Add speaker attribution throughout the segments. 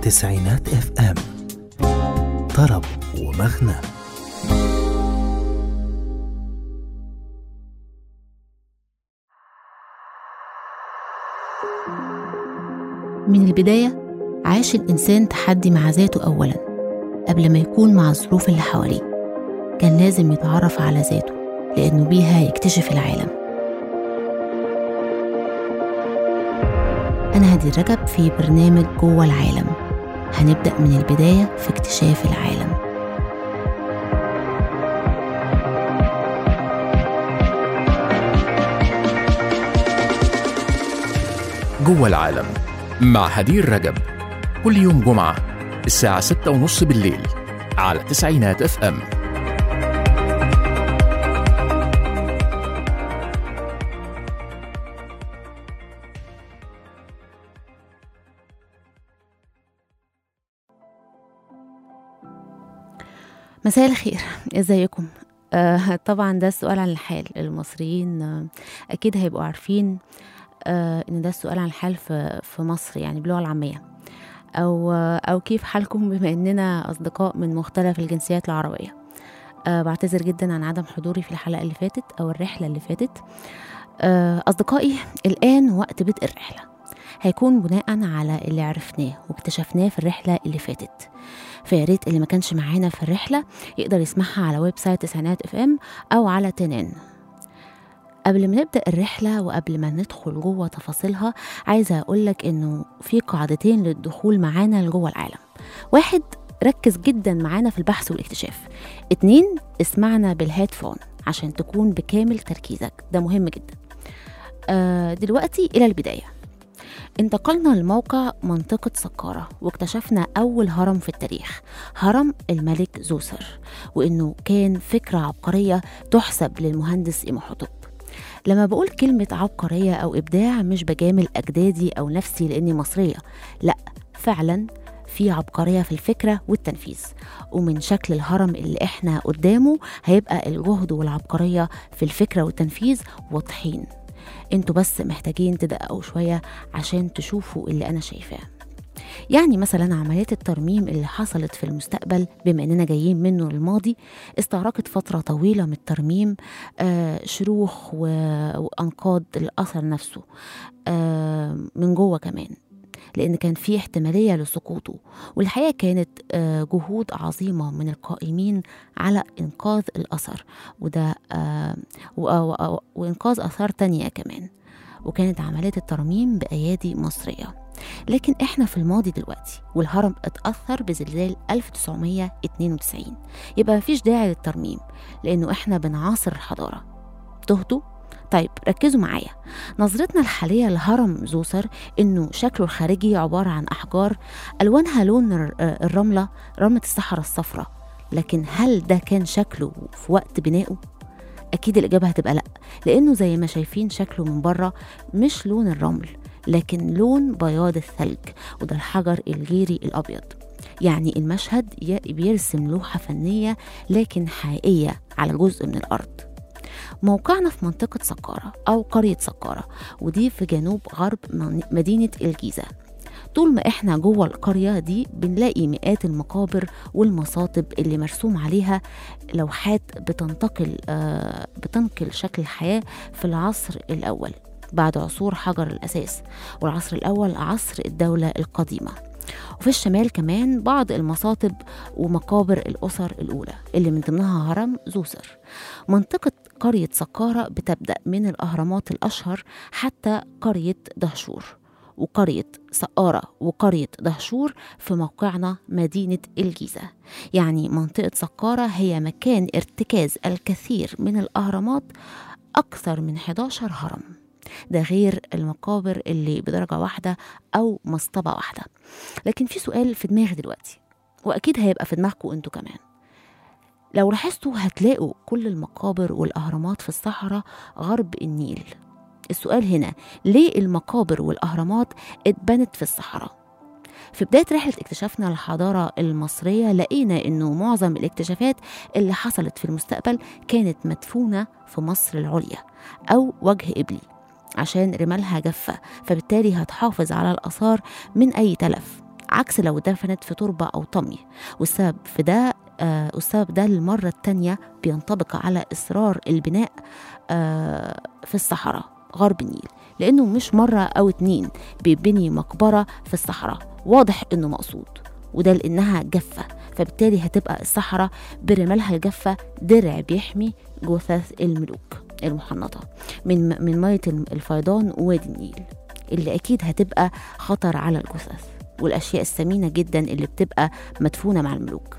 Speaker 1: تسعينات اف ام طرب ومغنى
Speaker 2: من البداية عاش الإنسان تحدي مع ذاته أولا قبل ما يكون مع الظروف اللي حواليه كان لازم يتعرف على ذاته لأنه بيها يكتشف العالم أنا هدي رجب في برنامج جوه العالم هنبدأ من البداية في اكتشاف العالم
Speaker 3: جوه العالم مع هدير رجب كل يوم جمعة الساعة ستة ونص بالليل على تسعينات اف ام
Speaker 2: مساء الخير ازيكم آه طبعا ده السؤال عن الحال المصريين آه اكيد هيبقوا عارفين آه ان ده السؤال عن الحال في في مصر يعني باللغه العاميه او آه او كيف حالكم بما اننا اصدقاء من مختلف الجنسيات العربيه آه بعتذر جدا عن عدم حضوري في الحلقه اللي فاتت او الرحله اللي فاتت آه اصدقائي الان وقت بدء الرحله هيكون بناء على اللي عرفناه واكتشفناه في الرحله اللي فاتت فيا ريت اللي ما كانش معانا في الرحله يقدر يسمعها على ويب سايت تسعينات اف ام او على تنين قبل ما نبدا الرحله وقبل ما ندخل جوه تفاصيلها عايزه اقول لك انه في قاعدتين للدخول معانا لجوه العالم واحد ركز جدا معانا في البحث والاكتشاف اتنين اسمعنا بالهيدفون عشان تكون بكامل تركيزك ده مهم جدا آه دلوقتي الى البدايه انتقلنا لموقع منطقة سقارة واكتشفنا أول هرم في التاريخ هرم الملك زوسر وإنه كان فكرة عبقرية تحسب للمهندس إمحوتب لما بقول كلمة عبقرية أو إبداع مش بجامل أجدادي أو نفسي لأني مصرية لأ فعلا في عبقرية في الفكرة والتنفيذ ومن شكل الهرم اللي احنا قدامه هيبقى الجهد والعبقرية في الفكرة والتنفيذ واضحين انتوا بس محتاجين تدققوا شوية عشان تشوفوا اللي أنا شايفاه يعني مثلا عمليات الترميم اللي حصلت في المستقبل بما اننا جايين منه للماضي استغرقت فتره طويله من الترميم آه شروخ وانقاض الاثر نفسه آه من جوه كمان لان كان في احتماليه لسقوطه والحقيقه كانت آه جهود عظيمه من القائمين على انقاذ الاثر وده آه وانقاذ اثار تانية كمان وكانت عمليه الترميم بايادي مصريه لكن احنا في الماضي دلوقتي والهرم اتأثر بزلزال 1992 يبقى مفيش داعي للترميم لأنه احنا بنعاصر الحضارة تهتوا طيب ركزوا معايا نظرتنا الحالية لهرم زوسر إنه شكله الخارجي عبارة عن أحجار ألوانها لون الرملة رملة الصحراء الصفراء لكن هل ده كان شكله في وقت بنائه؟ أكيد الإجابة هتبقى لأ لأنه زي ما شايفين شكله من بره مش لون الرمل لكن لون بياض الثلج وده الحجر الجيري الأبيض يعني المشهد بيرسم لوحة فنية لكن حقيقية على جزء من الأرض موقعنا في منطقة سقارة أو قرية سقارة ودي في جنوب غرب مدينة الجيزة طول ما احنا جوه القرية دي بنلاقي مئات المقابر والمصاطب اللي مرسوم عليها لوحات بتنتقل آه بتنقل شكل الحياة في العصر الأول بعد عصور حجر الأساس والعصر الأول عصر الدولة القديمة وفي الشمال كمان بعض المصاطب ومقابر الأسر الأولى اللي من ضمنها هرم زوسر منطقة قرية سقارة بتبدأ من الأهرامات الأشهر حتى قرية دهشور وقرية سقارة وقرية دهشور في موقعنا مدينة الجيزة يعني منطقة سقارة هي مكان ارتكاز الكثير من الأهرامات أكثر من 11 هرم ده غير المقابر اللي بدرجة واحدة أو مصطبة واحدة لكن في سؤال في دماغي دلوقتي وأكيد هيبقى في دماغكم أنتوا كمان لو لاحظتوا هتلاقوا كل المقابر والأهرامات في الصحراء غرب النيل السؤال هنا ليه المقابر والأهرامات اتبنت في الصحراء في بداية رحلة اكتشافنا للحضارة المصرية لقينا إنه معظم الاكتشافات اللي حصلت في المستقبل كانت مدفونة في مصر العليا أو وجه قبلي عشان رمالها جافة فبالتالي هتحافظ على الآثار من أي تلف عكس لو اتدفنت في تربة أو طمي والسبب في ده آه والسبب ده للمرة التانية بينطبق على إصرار البناء آه في الصحراء غرب النيل لأنه مش مرة أو اتنين بيبني مقبرة في الصحراء واضح إنه مقصود وده لأنها جافة فبالتالي هتبقى الصحراء برمالها الجافة درع بيحمي جثث الملوك المحنطة من من مية الفيضان ووادي النيل اللي أكيد هتبقى خطر على الجثث والأشياء الثمينة جدا اللي بتبقى مدفونة مع الملوك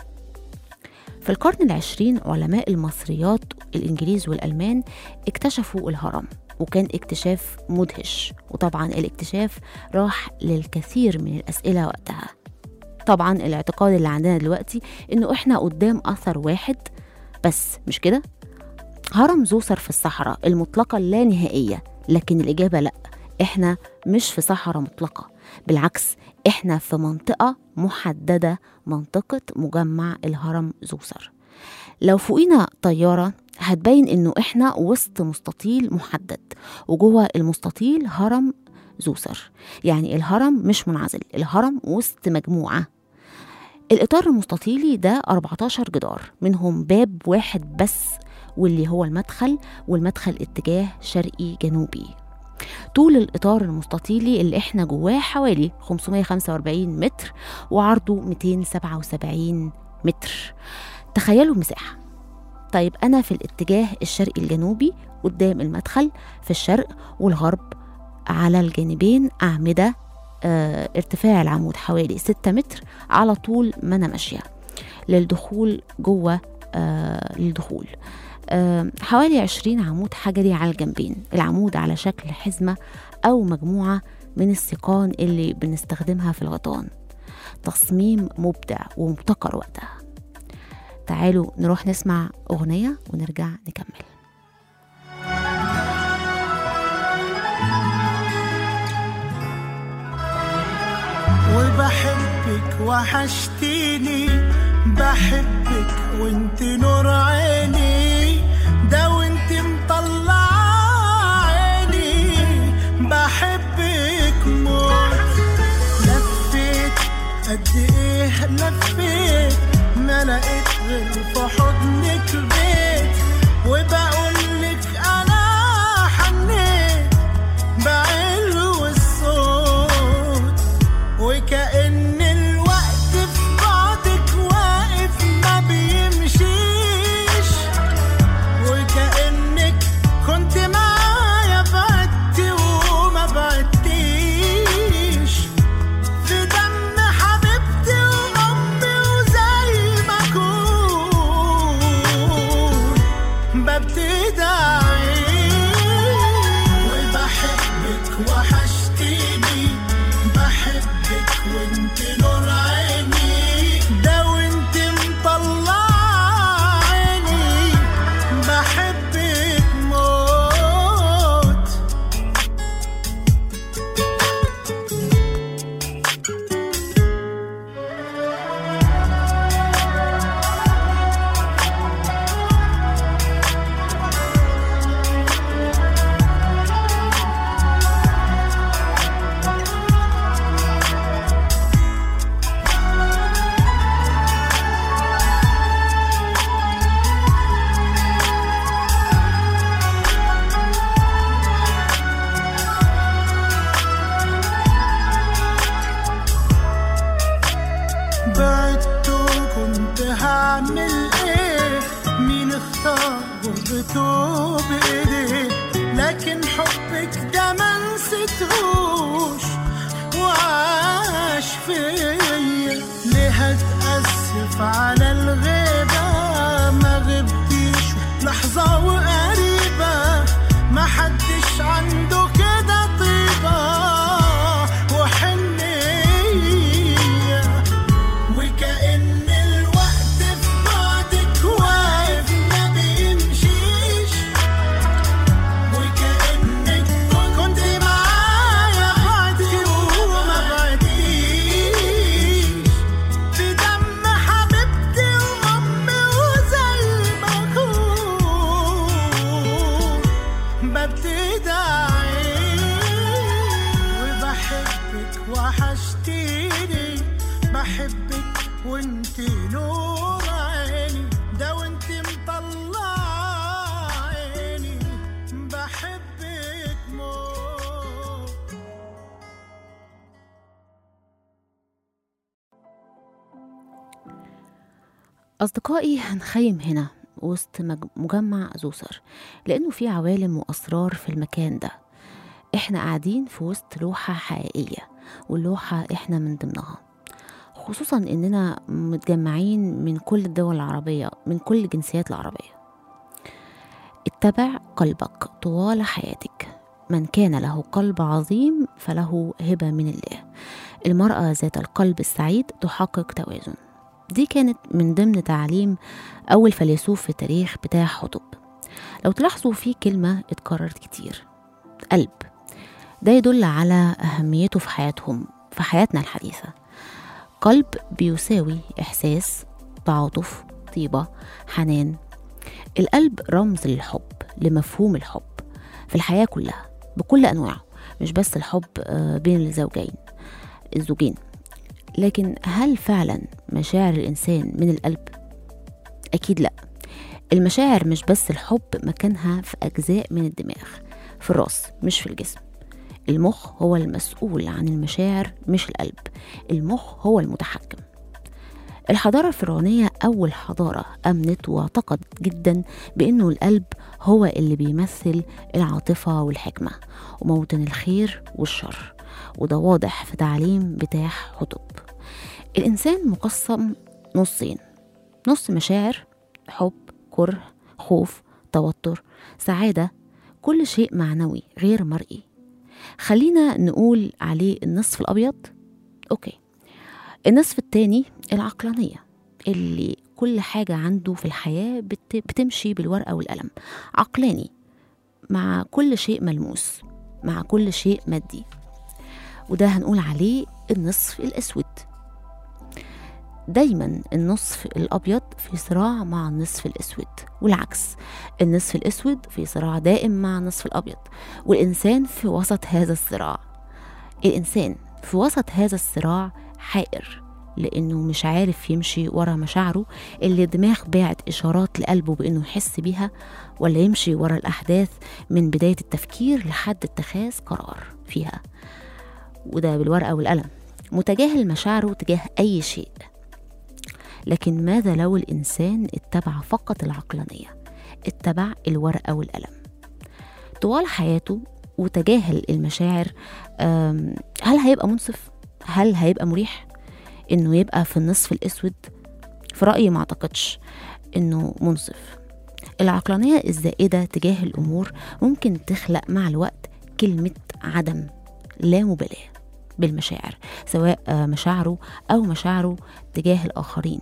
Speaker 2: في القرن العشرين علماء المصريات الإنجليز والألمان اكتشفوا الهرم وكان اكتشاف مدهش وطبعا الاكتشاف راح للكثير من الأسئلة وقتها طبعا الاعتقاد اللي عندنا دلوقتي انه احنا قدام اثر واحد بس مش كده هرم زوسر في الصحراء المطلقة اللانهائية لكن الإجابة لأ احنا مش في صحراء مطلقة بالعكس احنا في منطقة محددة منطقة مجمع الهرم زوسر لو فوقينا طيارة هتبين انه احنا وسط مستطيل محدد وجوه المستطيل هرم زوسر يعني الهرم مش منعزل الهرم وسط مجموعة الإطار المستطيلي ده 14 جدار منهم باب واحد بس واللي هو المدخل والمدخل اتجاه شرقي جنوبي طول الإطار المستطيلي اللي احنا جواه حوالي 545 متر وعرضه 277 متر تخيلوا المساحة طيب أنا في الاتجاه الشرقي الجنوبي قدام المدخل في الشرق والغرب على الجانبين أعمدة آه ارتفاع العمود حوالي 6 متر على طول ما أنا ماشية للدخول جوه آه للدخول آه حوالي 20 عمود حجري على الجنبين العمود على شكل حزمة أو مجموعة من السيقان اللي بنستخدمها في الغطان تصميم مبدع ومبتكر وقتها تعالوا نروح نسمع أغنية ونرجع نكمل
Speaker 4: وبحبك وحشتيني بحبك وانت نور عيني ده وانت مطلع عيني بحبك موت لفيت قد ايه لفيت ما لقيت غير في حضنك البيت وبقولك انا حنيت بعلو الصوت وكأن الوقت في بعدك واقف ما بيمشيش وكأنك كنت معايا بعدتي وما بعدتيش في دم حبيبتي وأمي وزي ما أكون ببتدي أعيش وبحبك وحشتيني بحبك وانت نور عيني ده وانت مطلع عيني بحبك موت بعدت وكنت هعمل ايه مين اختار غربته بايديه لكن حبك ده ما نسيتهوش وعاش فيا ليه هتأسف على الغيبة ما غبتيش لحظة وقريبة ما حدش عنده كده طيبة وحنية وكأن الوقت في بعدك واقف ما بيمشيش وكأنك كنت معايا بعدي وما بعديش في دم حبيبتي وأمي وزي ما أكون ببتدي أعيش وبحبك وحشتيني بحبك وانت نور عيني ده وانت مطلع عيني بحبك موت
Speaker 2: أصدقائي هنخيم هنا وسط مج- مجمع زوسر لأنه في عوالم وأسرار في المكان ده إحنا قاعدين في وسط لوحة حقيقية واللوحة إحنا من ضمنها خصوصا إننا متجمعين من كل الدول العربية من كل الجنسيات العربية اتبع قلبك طوال حياتك من كان له قلب عظيم فله هبة من الله المرأة ذات القلب السعيد تحقق توازن دي كانت من ضمن تعليم أول فيلسوف في التاريخ بتاع حطب لو تلاحظوا في كلمة اتكررت كتير قلب ده يدل على أهميته في حياتهم في حياتنا الحديثة قلب بيساوي إحساس تعاطف طيبة حنان القلب رمز للحب لمفهوم الحب في الحياة كلها بكل أنواعه مش بس الحب آه، بين الزوجين الزوجين لكن هل فعلا مشاعر الإنسان من القلب؟ أكيد لأ المشاعر مش بس الحب مكانها في أجزاء من الدماغ في الراس مش في الجسم المخ هو المسؤول عن المشاعر مش القلب المخ هو المتحكم الحضارة الفرعونية أول حضارة أمنت واعتقدت جدا بأنه القلب هو اللي بيمثل العاطفة والحكمة وموطن الخير والشر وده واضح في تعليم بتاع حطب الإنسان مقسم نصين نص مشاعر حب كره خوف توتر سعادة كل شيء معنوي غير مرئي خلينا نقول عليه النصف الأبيض أوكي النصف التاني العقلانية اللي كل حاجة عنده في الحياة بت- بتمشي بالورقة والقلم عقلاني مع كل شيء ملموس مع كل شيء مادي وده هنقول عليه النصف الأسود دايما النصف الأبيض في صراع مع النصف الأسود والعكس النصف الأسود في صراع دائم مع النصف الأبيض والإنسان في وسط هذا الصراع الإنسان في وسط هذا الصراع حائر لأنه مش عارف يمشي ورا مشاعره اللي الدماغ باعت إشارات لقلبه بأنه يحس بيها ولا يمشي ورا الأحداث من بداية التفكير لحد اتخاذ قرار فيها وده بالورقة والقلم متجاهل مشاعره تجاه أي شيء لكن ماذا لو الإنسان اتبع فقط العقلانية اتبع الورقة والقلم طوال حياته وتجاهل المشاعر أم، هل هيبقى منصف؟ هل هيبقى مريح؟ إنه يبقى في النصف الأسود؟ في رأيي ما أعتقدش إنه منصف العقلانية الزائدة تجاه الأمور ممكن تخلق مع الوقت كلمة عدم لا مبالاة بالمشاعر سواء آه، مشاعره أو مشاعره تجاه الآخرين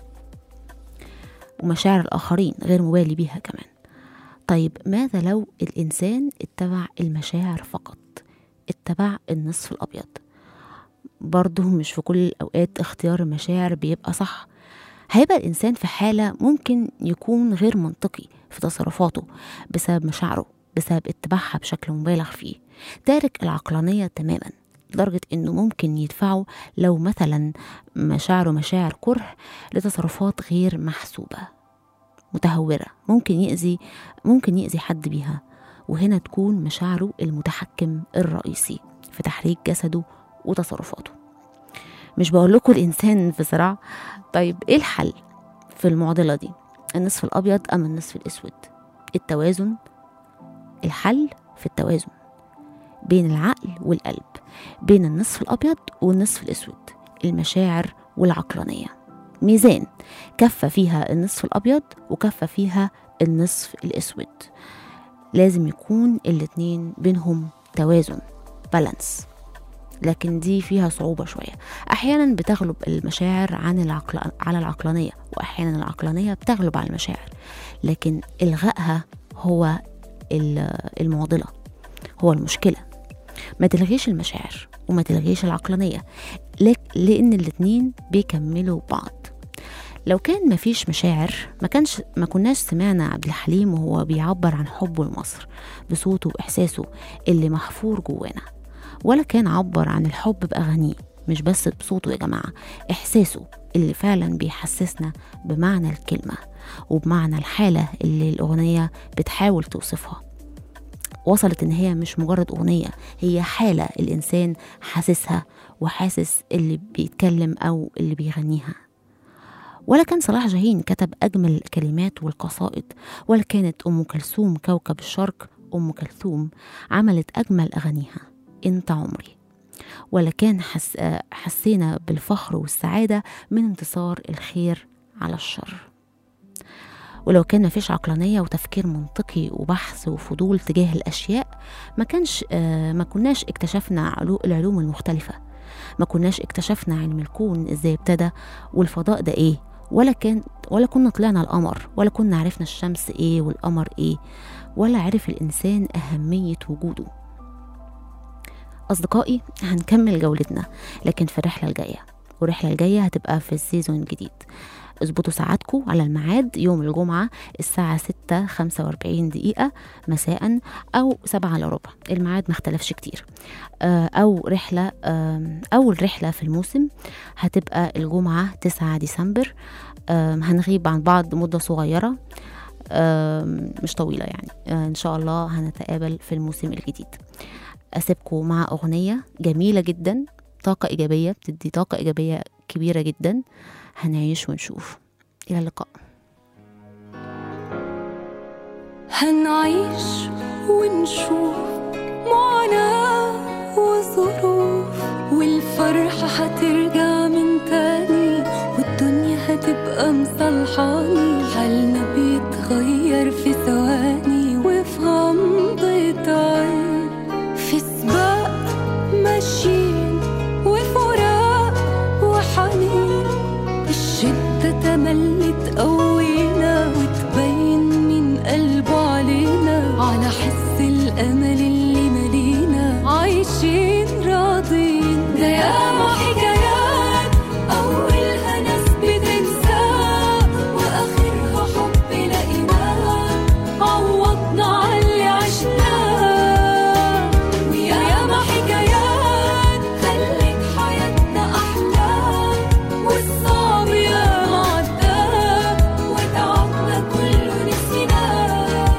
Speaker 2: ومشاعر الآخرين غير مبالي بيها كمان طيب ماذا لو الإنسان اتبع المشاعر فقط اتبع النصف الأبيض برضه مش في كل الأوقات اختيار المشاعر بيبقى صح هيبقى الإنسان في حالة ممكن يكون غير منطقي في تصرفاته بسبب مشاعره بسبب اتباعها بشكل مبالغ فيه تارك العقلانية تماما لدرجة إنه ممكن يدفعه لو مثلا مشاعره مشاعر كره لتصرفات غير محسوبة متهورة ممكن يأذي ممكن يأذي حد بيها وهنا تكون مشاعره المتحكم الرئيسي في تحريك جسده وتصرفاته مش بقول لكم الإنسان في صراع طيب إيه الحل في المعضلة دي النصف الأبيض أم النصف الأسود التوازن الحل في التوازن بين العقل والقلب بين النصف الأبيض والنصف الأسود المشاعر والعقلانية ميزان كفة فيها النصف الأبيض وكفة فيها النصف الأسود لازم يكون الاتنين بينهم توازن بالانس لكن دي فيها صعوبة شوية أحيانا بتغلب المشاعر عن العقل... على العقلانية وأحيانا العقلانية بتغلب على المشاعر لكن إلغائها هو ال- المعضلة هو المشكلة ما تلغيش المشاعر وما تلغيش العقلانية لك لأن الاتنين بيكملوا بعض لو كان مفيش مشاعر ما كانش ما كناش سمعنا عبد الحليم وهو بيعبر عن حبه لمصر بصوته وإحساسه اللي محفور جوانا ولا كان عبر عن الحب بأغانيه مش بس بصوته يا جماعة إحساسه اللي فعلا بيحسسنا بمعنى الكلمة وبمعنى الحالة اللي الأغنية بتحاول توصفها وصلت إن هي مش مجرد أغنية هي حالة الإنسان حاسسها وحاسس اللي بيتكلم أو اللي بيغنيها ولا كان صلاح جاهين كتب أجمل الكلمات والقصائد ولا كانت أم كلثوم كوكب الشرق أم كلثوم عملت أجمل أغانيها أنت عمري ولا كان حس... آه، حسينا بالفخر والسعادة من انتصار الخير على الشر ولو كان مفيش عقلانية وتفكير منطقي وبحث وفضول تجاه الأشياء ما كانش آه، ما كناش اكتشفنا علو- العلوم المختلفة ما كناش اكتشفنا علم الكون ازاي ابتدى والفضاء ده ايه ولا كان ولا كنا طلعنا القمر ولا كنا عرفنا الشمس ايه والقمر ايه ولا عرف الإنسان أهمية وجوده أصدقائي هنكمل جولتنا لكن في الرحلة الجاية والرحلة الجاية هتبقى في السيزون الجديد اظبطوا ساعاتكم على الميعاد يوم الجمعة الساعة ستة خمسة وأربعين دقيقة مساء أو سبعة إلا ربع الميعاد ما اختلفش كتير آه، أو رحلة آم، أول رحلة في الموسم هتبقى الجمعة تسعة ديسمبر آم، هنغيب عن بعض مدة صغيرة آم، مش طويلة يعني آه، إن شاء الله هنتقابل في الموسم الجديد أسيبكم مع أغنية جميلة جدا طاقة إيجابية بتدي طاقة إيجابية كبيرة جدا هنعيش ونشوف إلى اللقاء
Speaker 5: هنعيش ونشوف معاناة وظروف والفرحة هترجع من تاني والدنيا هتبقى مصلحاني حالنا بيتغير في ثواني وفي غمضة عين في سباق ماشيين وفراق وحنين الشدة تملي تقوينا وتبين من قلبه علينا على حس الأمل اللي ملينا عايشين راضين ده ياما حكايات أولها ناس بتنساه وآخرها حب لقيناه عوضنا على اللي عشناه وياما حكايات خلت حياتنا أحلى والصعب يا عدى وتعبنا كله نسيناه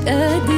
Speaker 5: قادر